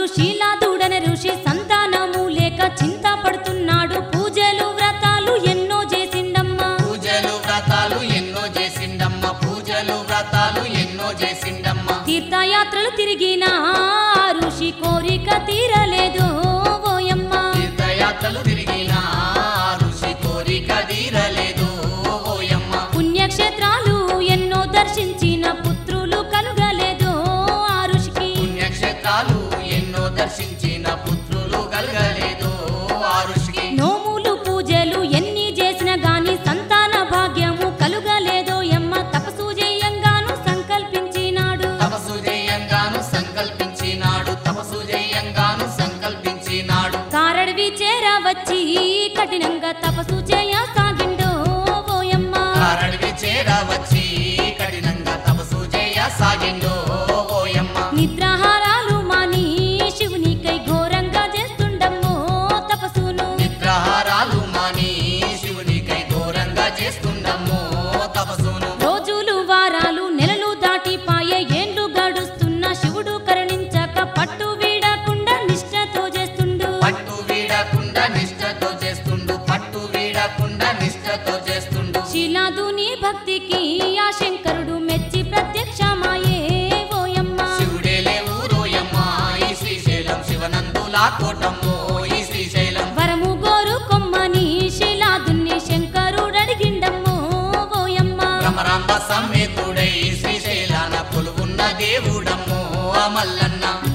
శీలాదుడని ఋషి సంతానము లేక చింత పడుతున్నాడు పూజలు వ్రతాలు ఎన్నో చేసిండమ్మా పూజలు వ్రతాలు ఎన్నో చేసిండమ్మ పూజలు వ్రతాలు ఎన్నో చేసిండమ్మ తీర్థయాత్రలు తిరిగిన ఆ ఋషి కోరిక తీరలేదు ఓయమ్మ తీర్థయాత్రలు తిరిగిన ఆ ఋషి కోరిక తీరలేదు ఓయమ్మ పుణ్యక్షేత్రాలు ఎన్నో దర్శించిన పుత్రులు కలుగలేదు ఆ ఋషికి పుణ్యక్షేత్రాలు ఎన్నో దర్శించిన పుత్రులు కలగలేదు ఆ ఋషికి నోములు పూజలు ఎన్ని చేసిన గాని సంతాన భాగ్యము కలుగలేదో ఎమ్మ తపసు చేయంగాను సంకల్పించినాడు తపసు జయంగాను సంకల్పించినాడు తపసు జయంగాను సంకల్పించినాడు కారడివి చేరవచ్చి కఠినంగా తపసు చేయ సాగిండో ఓయమ్మ కారడివి చేరవచ్చి కఠినంగా తపసు చేయ సాగిండో ఓయమ్మ నిద్రాహారాలు మాని శివునికై ఘోరంగా చేస్తుండమ్మో తపసును నిద్రాహారాలు మాని శివునికై ఘోరంగా చేస్తుండమ్మో తపసును రోజులు వారాలు నెలలు దాటిపాయే ఏండ్లు గడుస్తున్న శివుడు కరుణించక పట్టు వీడకుండా నిష్ఠతో చేస్తుండు పట్టు వీడకుండా నిష్ఠతో చేస్తుండు పట్టు వీడకుండా నిష్ఠతో చేస్తుండు శిలాదుని భక్తికి ఆ శంకరుడు మెచ్చి ప్రత్యక్షమాయే ఓయమ్మ శివుడే లేవు రోయమ్మ ఈ శ్రీశైలం శివనందులా కోటమ్మో ఈ శ్రీశైలం వరము గోరు కొమ్మని శిలాదుని శంకరుడు అడిగిండమ్మో ఓయమ్మ భ్రమరాంబ సమేతుడై శ్రీశైలాన కొలువున్న దేవుడమ్మో ఆ మల్లన్న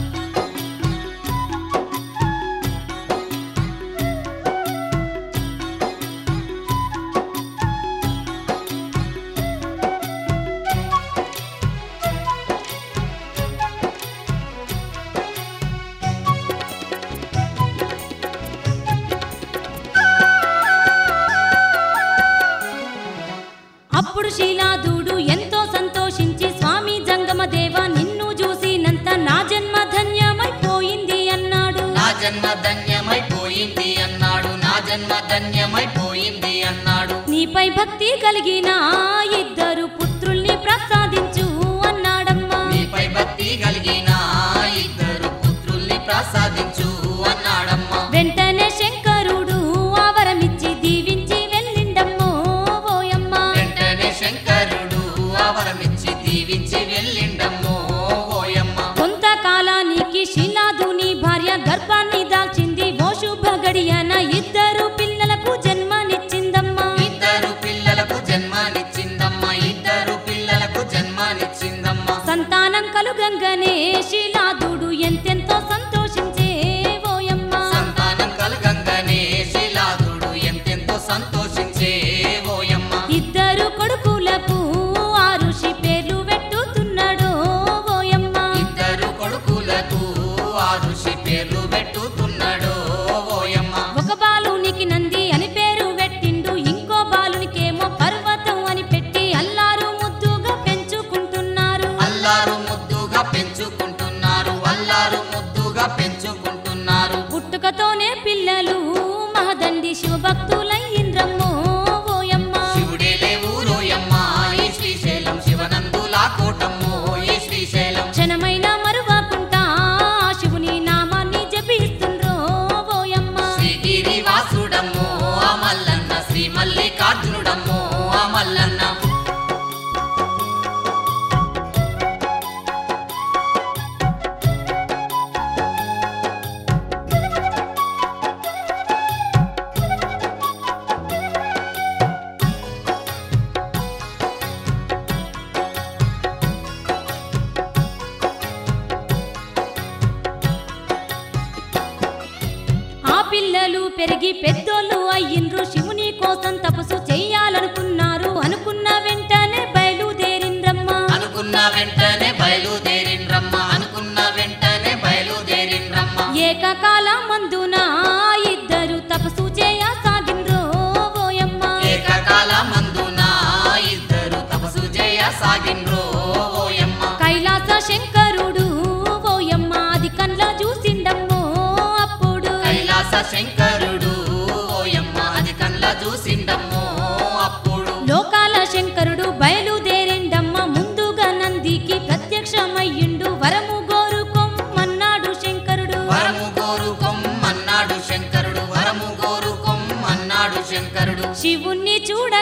అప్పుడు శీలాదుడు ఎంతో సంతోషించి స్వామి జంగమ దేవ నిన్ను చూసినంత నా జన్మ ధన్యమైపోయింది అన్నాడు నా జన్మ ధన్యమైపోయింది అన్నాడు నా జన్మ ధన్యమైపోయింది అన్నాడు నీపై భక్తి కలిగిన ఇద్దరు పుత్రుల్ని ప్రసాదించు అన్నాడమ్మా నీపై భక్తి కలిగిన ఇద్దరు పుత్రుల్ని ప్రసాదించు అన్నాడమ్మా వెంటనే శంకరుడు ఆవరమిచ్చి దీవించి వెళ్ళిండమ్మో ఓయమ్మ వెంటనే శంకరుడు అవరమిచ్చి దీవించి వెళ్ళిండమ్మో ఓయమ్మ కొంతకాలానికి శిలాదుని భార్య గర్భాన్ని దాల్చింది ఓ శుభ గడియన ఇద్దరు పిల్లలకు జన్మనిచ్చిందమ్మా ఇద్దరు పిల్లలకు జన్మనిచ్చిందమ్మా ఇద్దరు పిల్లలకు జన్మనిచ్చిందమ్మా సంతానం కలుగంగనే శిలాదుడు ఎంతెంతో సంతోషించే ఓయమ్మ సంతానం కలగంగానే శిలాదుడు ఎంతెంతో సంతోషించే ఓయమ్మ ఇద్దరు కొడుకులకు ఆ ఋషి పేర్లు పెట్టుతున్నాడు ఓయమ్మ ఇద్దరు కొడుకులకు ఆ ఋషి పేర్లు పెట్టుతున్నాడు ఓయమ్మ ఒక బాలునికి నంది అని పేరు పెట్టిండు ఇంకో బాలునికేమో పర్వతం అని పెట్టి అల్లారు ముద్దుగా పెంచుకుంటున్నారు అల్లారు ముద్దుగా పెంచుకుంటున్నారు అల్లారు ముద్దుగా పెంచుకుంటున్నారు పుట్టుకతోనే పిల్లలు మహదండి శివభక్తులయ్యిండ్రమ్మో ఓయమ్మ శివుడే లేవు రోయమ్మ ఈ శ్రీశైలం శివనందులా కోటమ్మో ఈ శ్రీశైలం క్షణమైన మరువకుంటా ఆ శివుని నామాన్ని జపిస్తుండ్రో ఓయమ్మ శ్రీగిరి వాసుడమ్మో ఆ మల్లన్న శ్రీ మల్లికార్జునుడమ్మో ఆ మల్లన్న ఆ పిల్లలు పెరిగి పెద్దోళ్ళు అయ్యిండ్రు శివుని కోసం తపస్సు చెయ్యాలనుకున్నారు అనుకున్న వెంటనే బయలుదేరిండ్రమ్మా అనుకున్న వెంటనే బయలుదేరిండ్రమ్మ అనుకున్న వెంటనే బయలుదేరిండ్రమ్మ ఏకకాల మందున ఇద్దరు తపస్సు చేయ సాగిండ్రో ఓయమ్మ ఏకకాల మందున ఇద్దరు తపసు చేయ సాగిండ్రో ఓయమ్మ కైలాస శంకరుడు ఓయమ్మ అది కండ్ల చూసిండమ్మో అప్పుడు కైలాస శంకరుడు ఓయమ్మ అది కళ్ళ చూసిండమ్మో అప్పుడు లోకాల శంకరుడు బయలుదేరిండమ్మ ముందుగా నందికి ప్రత్యక్షమయ్యిండు వరము గోరుకొమ్మన్నాడు శంకరుడు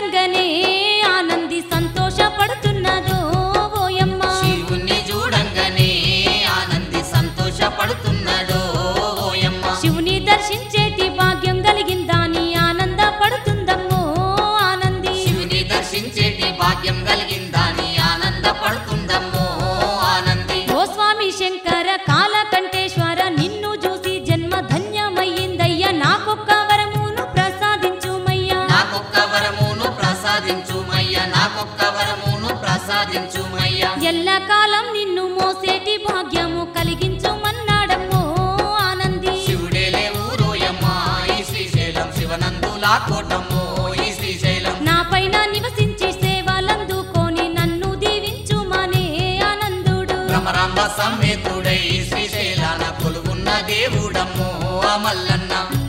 చూడంగనే ఆనంది సంతోషపడుతున్నదో ఓయమ్మ శివుణ్ణి చూడంగానే ఆనంది సంతోషపడుతున్నాడో ఓయమ్మ శివుని దర్శించేటి భాగ్యం కలిగిందాని ఆనందపడుతుందమ్మో ఆనంది శివుని దర్శించేటి భాగ్యం కలిగిందని ఆనందపడుతుందమ్మో ఆనంది ఓ స్వామి శంకర కాలకంఠేశ్వర నిన్ను చూసి జన్మ ధన్యమయ్యిందయ్యా నాకొక్క వరమును ప్రసాదించుమయ్యా నాకొక్క వరమును ప్రసాదించుమయ్య నాకొక్క వరమును ప్రసాదించుమయ్య ఎల్లకాలం నిన్ను మోసేటి భాగ్యము కలిగించుమన్నాడమ్మో ఆనంది శివుడేలే ఊరోయమ్మ ఈ శ్రీశైలం శివనందులా కోటమ్మో ఈ శ్రీశైలం నా పైన నివసించి సేవలందుకొని నన్ను దీవించుమనే ఆనందుడు భ్రమరాంబ సమేతుడై శ్రీశైలాన కొలువున్న దేవుడమ్మో ఆ మల్లన్న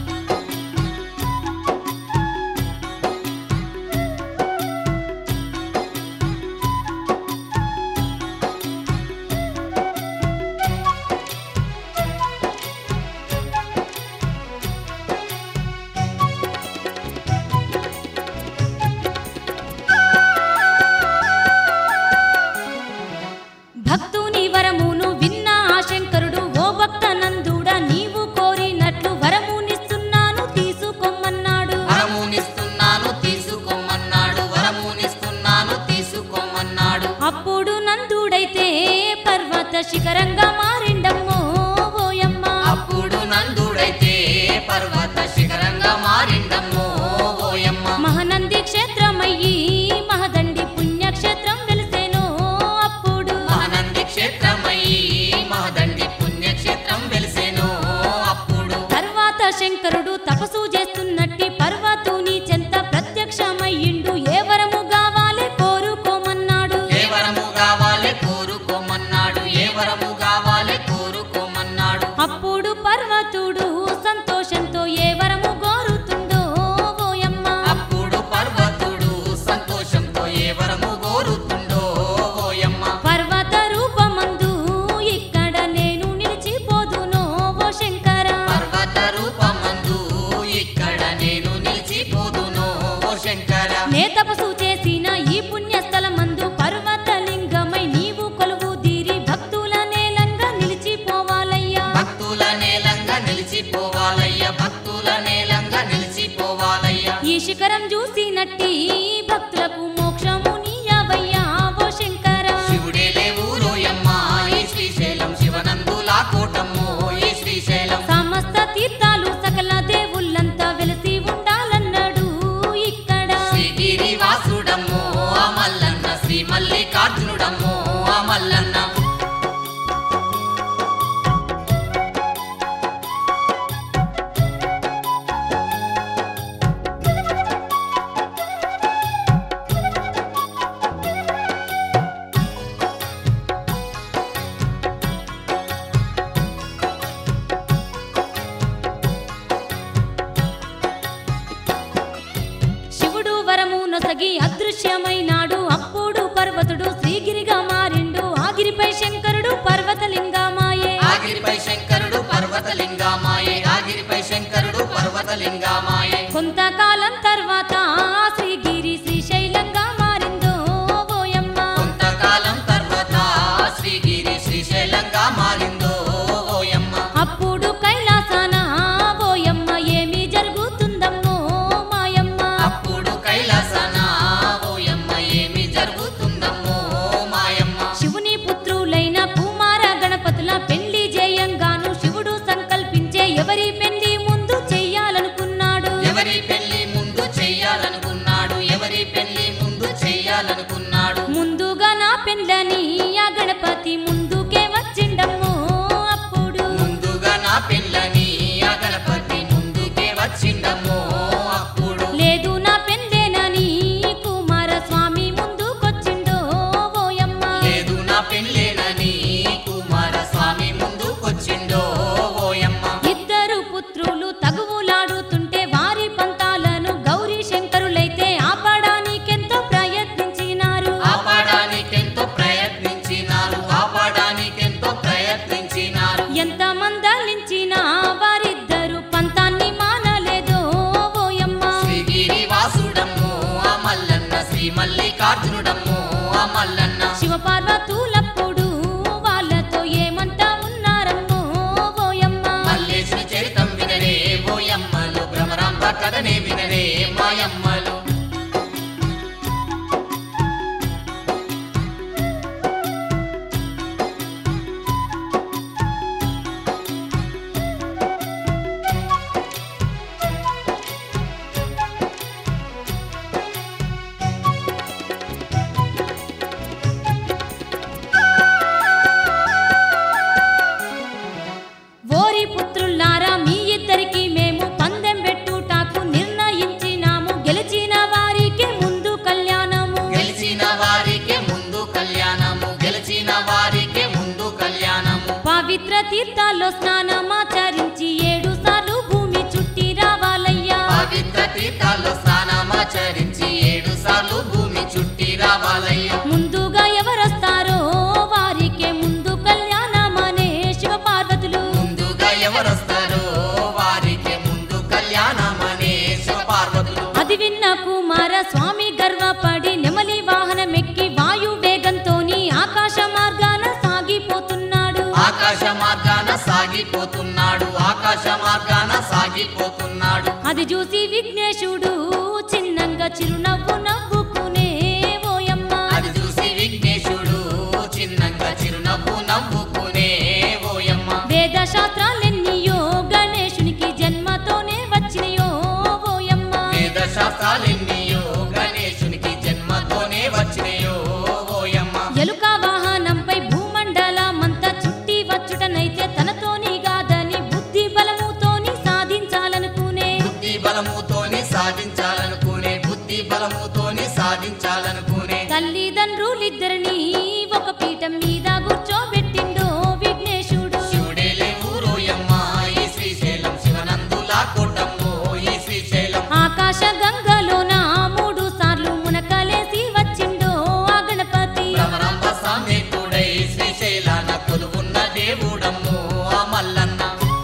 భక్తుని వరమును విన్న ఆ శంకరుడు ఓ భక్త నందుడా నీవు కోరినట్లు వరమునిస్తున్నాను తీసుకోమన్నాడు వరమునిస్తున్నాను తీసుకోమన్నాడు వరమునిస్తున్నాను తీసుకోమన్నాడు అప్పుడు నందుడైతే పర్వత శిఖరంగా మారిండమ్మో ఓయమ్మ అప్పుడు నందుడైతే పర్వత శిఖరంగా మారిండమ్మో ఓయమ్మ మహనంది క్షేత్రమయ్యి మహదండి పుణ్యక్షేత్రం వెలిసేనో అప్పుడు మహానంది క్షేత్రమయ్యి మహదండి పుణ్యక్షేత్రం వెలిసేనో అప్పుడు తర్వాత శంకరుడు తపస్సు చేస్తున్నట్టి పర్వతుని చెంత ప్రత్యక్షమయ్యిండు ఏ వరము కావాలి కోరుకోమన్నాడు ఏ వరము కావాలి కోరుకోమన్నాడు ఏ వరము కావాలి కోరుకోమన్నాడు అప్పుడు పర్వతుడు సంతోషంతో ఏ వరము కోరుతుందో ఓయమ్మ అప్పుడు పర్వతుడు సంతోషంతో ఏ వరము కోరుతుండో ఓయమ్మ పర్వత రూపమందు ఇక్కడ నేను నిలిచిపోదునో ఓ శంకర పర్వత రూపమందు ఇక్కడ నేను నిలిచిపోదునో ఓ శంకర నే తపస్సు చేసిన ఈ పుణ్యస్థలమందు పర్వతలింగమై నీవు కొలువు దీరి భక్తుల నేలంగా నిలిచిపోవాలయ్యా భక్తుల నేలంగా నిలిచిపోవాలయ్య భక్తుల నేలంగా నిలిచిపోవాలయ్య ఈ శిఖరం చూసినట్టి భక్తులకు మోక్షము నీయవయ్యా ఓ శంకర శివుడేలే ఊరోయమ్మ ఈ శ్రీశైలం శివనందులా కోటమ్మో ఈ శ్రీశైలం సమస్త తీర్థాలు సకల దేవుళ్ళంతా వెలిసి ఉండాలన్నాడు ఇక్కడ శ్రీగిరి వాసుడమ్మో ఆ మల్లన్న శ్రీ మల్లికార్జునుడమ్మో ఆ మల్లన్న పవిత్ర తీర్థాల్లో స్నానమాచరించి ఏడు సార్లు భూమి చుట్టి రావాలయ్యా పవిత్ర తీర్థాల్లో స్నానమాచరించి ఏడు సార్లు భూమి చుట్టి రావాలయ్యా ముందుగా ఎవరొస్తారో వారికే ముందు కళ్యాణమనే శివ పార్వతులు ముందుగా ఎవరొస్తారో వారికి ముందు కళ్యాణమనే శివపార్వతులు అది విన్న కుమార స్వామి గర్వపడి నెమలి వాహనమెక్కి వాయు వేగంతోని ఆకాశ మార్గాన సాగిపోతున్నాడు ఆకాశ మార్గాన సాగిపోతున్నాడు ఆకాశ మార్గాన సాగిపోతున్నాడు అది చూసి విఘ్నేశుడు చిన్నంగా చిరునవ్వు నవ్వుకునే ఓయమ్మ అది చూసి విఘ్నేశుడు చిన్నంగా చిరునవ్వు నవ్వుకునే ఓయమ్మ వేద శాస్త్రాలెన్నియో గణేశునికి జన్మతోనే వచ్చినయో ఓయమ్మ వేద శాస్త్రాలెన్నియో గణేశునికి జన్మతోనే వచ్చినయో ఓయమ్మ ఎలుక వాహనంపై భూమండలమంతా చుట్టి వచ్చుటనైతే తనతోని గాదని బుద్ధి బలముతోని సాధించాలనుకునే బుద్ధి బలముతోని సాధించాలనుకునే బుద్ధి బలముతోని సాధించాలనుకునే తల్లిదండ్రులిద్దరిని ఒక పీఠం మీద కూర్చోబెట్టిండో విఘ్నేశుడు శివుడేలే ఊరోయమ్మ ఈ శ్రీశైలం శివనందులా కోటమ్మో ఈ శ్రీశైలం ఆకాశ గంగలోన మూడు సార్లు మునకలేసి వచ్చిండో ఆ గణపతి భ్రమరంబ సామేతుడై శ్రీశైలాన కొలువున్న దేవుడమ్మో ఆ మల్లన్న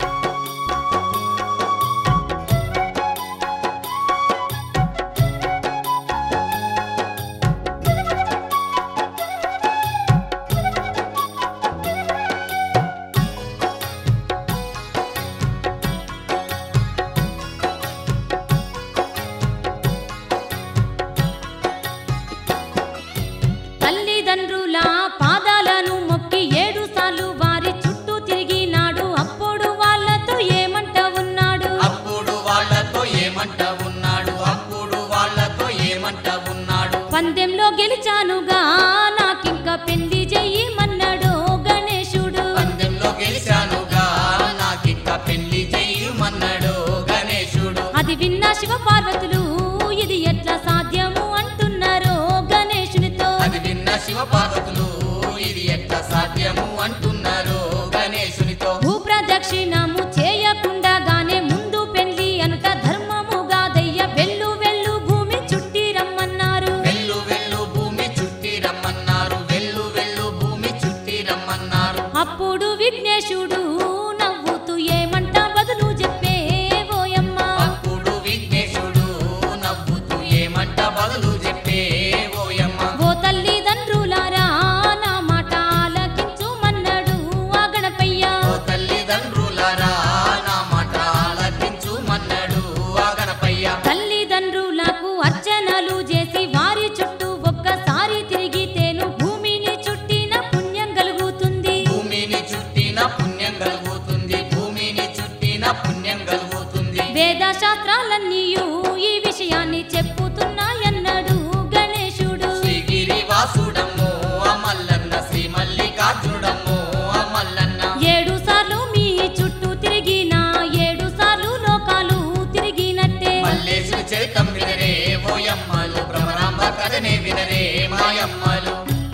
తల్లిదండ్రుల పాదాలను మొక్కి ఏడు సార్లు వారి చుట్టూ తిరిగినాడు అప్పుడు వాళ్ళతో ఏమంట ఉన్నాడు అప్పుడు వాళ్ళతో ఏమంట ఉన్నాడు అప్పుడు వాళ్ళతో ఏమంట ఉన్నాడు పందెంలో గెలిచానుగా నాకింక పెళ్లి చెయ్యమన్నాడు గణేశుడు పందెంలో గెలిచానుగా నాకింక పెళ్లి చెయ్యమన్నాడు గణేశుడు అది విన్న శివ పార్వతులు ఇది ఎట్లా సాధ్యము అంటున్నారో గణేశునితో అది విన్న శివ పార్వతులు ఇది ఎట్లా సాధ్యము అంటున్నారు గణేశునితో భూప్రదక్షిణము చేయకుండాగానే ముందు పెళ్లి అనుట ధర్మముగా దయ్య వెళ్ళు వెళ్ళు భూమి చుట్టి రమ్మన్నారు వెళ్ళు వెళ్ళు భూమి చుట్టి రమ్మన్నారు వెళ్ళు వెళ్ళు భూమి చుట్టి రమ్మన్నారు అప్పుడు విఘ్నేశుడు నవ్వుతూ ఏమంట బదులు చెప్పే ఓయమ్మ అప్పుడు విఘ్నేశుడు నవ్వుతూ ఏమంట బదులు చెప్పే ఓయమ్మ ఓ తల్లిదండ్రులారా నా మాట ఆలకించుమన్నాడు ఆ గణపయ్య ఓ తల్లిదండ్రులారా నా మాట ఆలకించుమన్నాడు ఆ గణపయ్య తల్లిదండ్రులకు అర్చనలు చేసి వారి చుట్టూ ఒక్కసారి తిరిగితేను భూమిని చుట్టిన పుణ్యం కలుగుతుంది భూమిని చుట్టిన పుణ్యం కలుగుతుంది భూమిని చుట్టిన పుణ్యం కలుగుతుంది వేద శాస్త్రాలన్నీయు ఈ విషయాన్ని చెప్పుతున్నాయన్నాడు గణేశుడు శ్రీగిరి వాసుడమ్మో అమల్లన్న శ్రీ మల్లికార్జుడమ్మో అమల్లన్న ఏడు సార్లు మీ చుట్టూ తిరిగిన ఏడు సార్లు లోకాలు తిరిగినట్టే మల్లేశుని చరితం వినరే ఓయమ్మలు భ్రమరాంబ కథనే వినరే మాయమ్మలు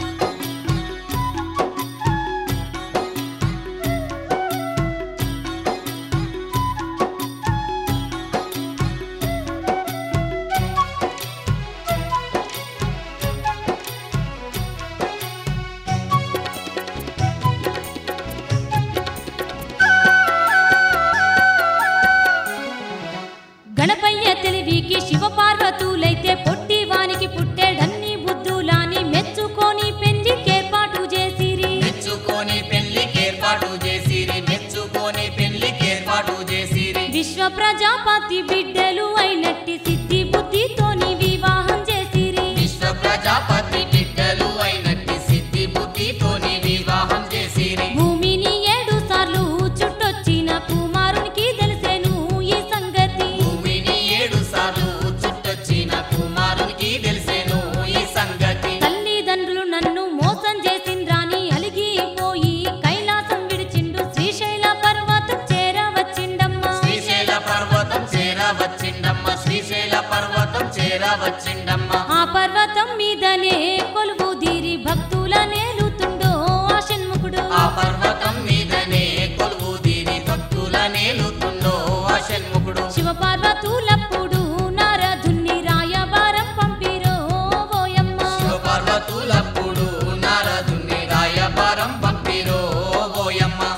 గణపయ్య తెలివికి శివ పార్వతులైతే పొట్టి వానికి పుట్టేడన్ని బుద్ధులాని మెచ్చుకొని పెళ్లికేర్పాటు చేసిరి మెచ్చుకొని పెళ్లికి ఏర్పాటు చేసిరి మెచ్చుకొని పెళ్లికి ఏర్పాటు చేసిరి విశ్వ ప్రజాపతి బిడ్డలు అయినట్టి సిద్ధి బుద్ధితోని వివాహం చేసిరి విశ్వ ప్రజాపతి బిడ్డలు అయినట్టి సిద్ధి బుద్ధితోని వివాహం చేసిరి భూమిని ఏడు సార్లు చుట్టొచ్చిన కుమారునికి తెలిసెను ఈ సంగతి భూమిని ఏడు సార్లు చుట్టొచ్చిన కుమారునికి తెలిసెను ఈ సంగతి తల్లిదండ్రులు నన్ను మోసం చేసిండ్రాని అలిగిపోయి కైలాసం విడిచిండు శ్రీశైల పర్వతం చేరవచ్చిండమ్మా శ్రీశైల పర్వతం చేరవ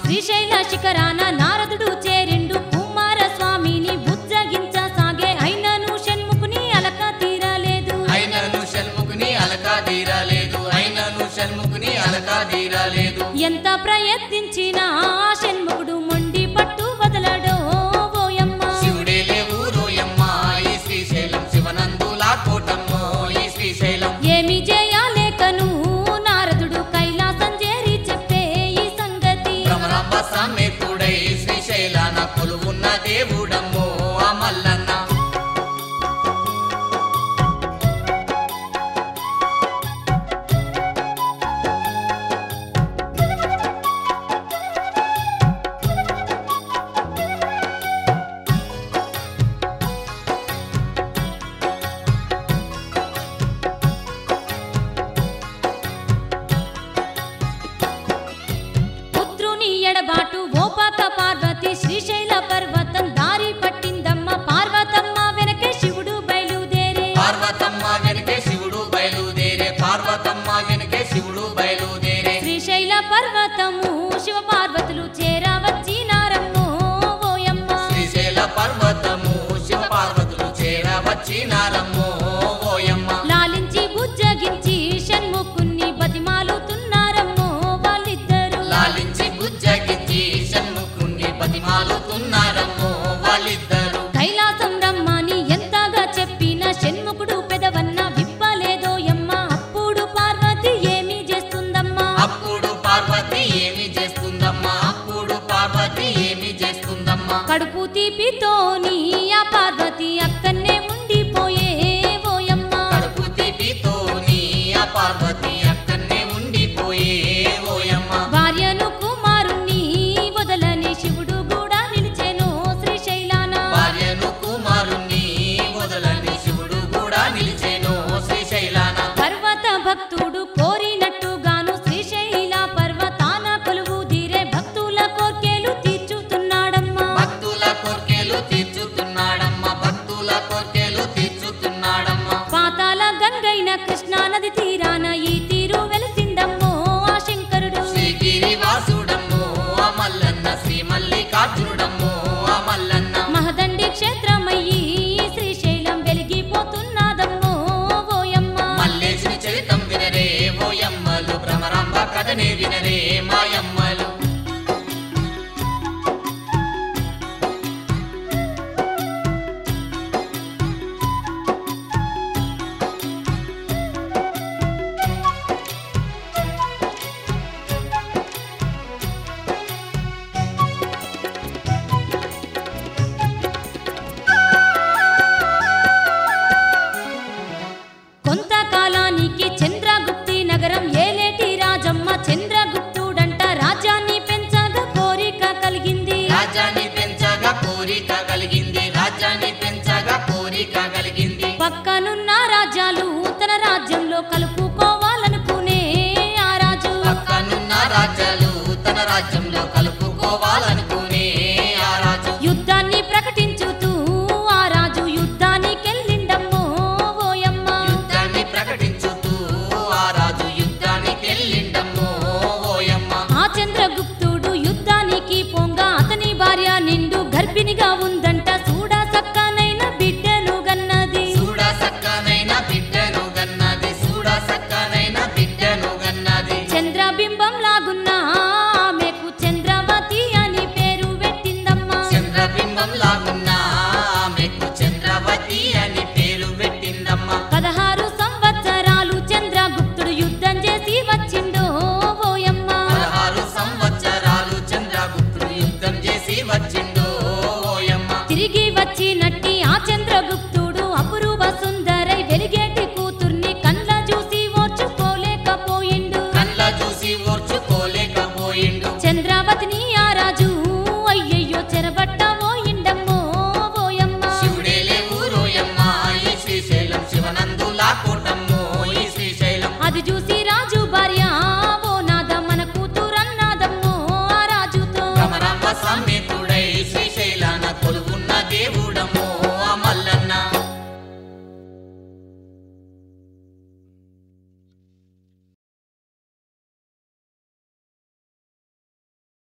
శ్రీశైల శిఖరాన నారదుడు చేరిండు కుమారస్వామిని బుజ్జగించసాగే అయినను షణ్ముఖుని అలక తీరలేదు అయినను షణ్ముఖుని అలకా తీరాలేదు అయినను షణ్ముఖుని అలకా తీరాలేదు ఎంత ప్రయత్నించినా ఆ షణ్ముఖుడు మొండి పట్టు వదలడో ఓయమ్మ శివుడే లేవు రోయమ్మ ఈ శ్రీశైలం శివనందులా కోటమ్మో ఈ శ్రీశైలం ఏమి చేయలేకను నారదుడు కైలాసం చేరి చెప్పే ఈ సంగతి భ్రమరాంబ సమేతుడై శ్రీశైలాన కొలువున్న దేవుడమ్మో ఆ మల్లన్న పుత్రుని ఎడబాటు ఓపాక పార్వతి శ్రీశైల పర్వతం దారి పట్టిందమ్మ పార్వతమ్మ వెనకే శివుడు బయలుదేరే పార్వతమ్మ వెనుకే శివుడు బయలుదేరే పార్వతమ్మ వెనుకే శివుడు బయలుదేరే శ్రీశైల పర్వతము శివ పార్వతులు చేరవచ్చినారమ్మో ఓయమ్మ శ్రీశైల పర్వతము శివ పార్వతులు చేర వచ్చినారమ్మో ఓయమ్మ లాలించి బుజ్జగించి షణ్ముఖుణ్ణి బతిమాలుతున్నారమ్మో వాళ్ళిద్దరు లాలించి బుజ్జగించి షణ్ముఖుణ్ణి బతిమాలుతున్నారమ్మో వాళ్ళిద్దరు కైలాసం రమ్మని ఎంతగా చెప్పిన షణ్ముఖుడు పెదవన్న విప్పలేదోయమ్మ అప్పుడు పార్వతి ఏమి చేస్తుందమ్మా అప్పుడు పార్వతి ఏమి చేస్తుందమ్మా అప్పుడు పార్వతి ఏమి చేస్తుందమ్మా కడుపు తీపితోని ఆ పార్వతి అక్కన్నే ఉండిపోయే ఓయమ్మ కడుపు తీపితోని ఆ పార్వతి అక్కడనే ఉండిపోయే ఓయమ్మ భార్యను కుమారుణ్ణి వదలని శివుడు కూడా నిలిచెను శ్రీశైలాన భార్యను కుమారుణ్ణి మొదలని శివుడు కూడా నిలిచేను శ్రీశైలాన పర్వత భక్తుడు కోరినట్టుగాను శ్రీశైల పర్వతాన కొలువు తీరే భక్తుల కోర్కెలు తీర్చుతున్నాడమ్మా భక్తుల కోర్కెలు తీర్చుతున్నాడమ్మా భక్తుల కోర్కెలు తీర్చుతున్నాడమ్మా పాతాల గంగైన కృష్ణా నది తీరాన ఈ తీరు వెలిసిందమ్మో ఆ శంకరుడు శ్రీగిరి వాసుడమ్మో ఆ మల్లన్న శ్రీ మల్లికార్జునుడమ్మో ఆ మల్లన్న మహదండి క్షేత్రమయ్యి శ్రీశైలం వెలిగిపోతున్నదమ్మో ఓయమ్మ మల్లేశుని చరితం వినరే ఓయమ్మలు భ్రమరాంబ కథనే వినరే మాయమ్మలు కొంతకాలానికి చంద్రగుప్తి నగరం ఏలేటి రాజమ్మ చంద్రగుప్తుడంట రాజ్యాన్ని పెంచగా కోరిక కలిగింది రాజ్యాన్ని పెంచగా కోరిక కలిగింది రాజ్యాన్ని పెంచగా కోరిక కలిగింది పక్కనున్న రాజ్యాలు తన రాజ్యంలో కలుపుకోవాలనుకునే ఆ రాజు పక్కనున్న రాజ్యాలు తన రాజ్యంలో కలుపుకోవాలనుకునే ఆ రాజు యుద్ధాన్ని ప్రకటించుతూ ఆ రాజు యుద్ధానికెళ్ళిండమ్మో ఓయమ్మ యుద్ధాన్ని ప్రకటించుతూ ఆ రాజు యుద్ధానికి వెళ్ళిండమ్మో ఓయమ్మ ఆ చంద్రగుప్తుడు యుద్ధానికి పొంగ